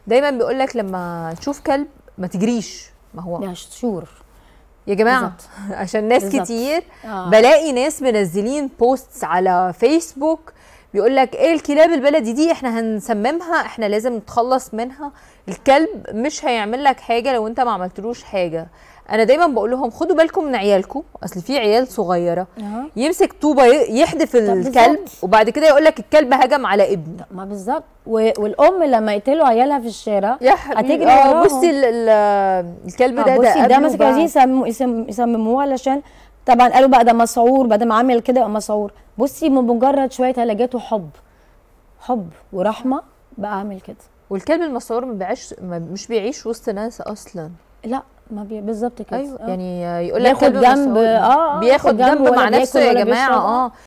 دايما بيقول لك لما تشوف كلب ما تجريش ما هو يا شور يا جماعه بالظبط. عشان ناس بالظبط. كتير آه. بلاقي ناس منزلين بوستس على فيسبوك بيقول لك ايه الكلاب البلدي دي احنا هنسممها احنا لازم نتخلص منها الكلب مش هيعمل لك حاجه لو انت ما عملتلوش حاجه انا دايما بقول لهم خدوا بالكم من عيالكم اصل في عيال صغيره أها. يمسك طوبه ي- يحدف الكلب بالظبط. وبعد كده يقول لك الكلب هجم على ابني ما بالظبط و- والام لما يقتلوا عيالها في الشارع يا حبيبي هتجري اه وراهم. بصي ال- ال- الكلب ده آه، ده بصي ده قبله ماسك بقى. عايزين يسموه يسم- يسمموه علشان طبعا قالوا بقى ده مسعور بعد ما عمل كده يبقى مسعور بصي من مجرد شويه علاجات وحب حب ورحمه بقى عامل كده والكلب المسعور ما بيعيش ما مش بيعيش وسط ناس اصلا لا ما بي... بالظبط كده ايوه آه. يعني يقول لك بياخد كلب جنب- مسعور آه، آه، بياخد ياخد جنب جنب ولا مع نفسه بياكل يا ولا جماعه بيشرب، اه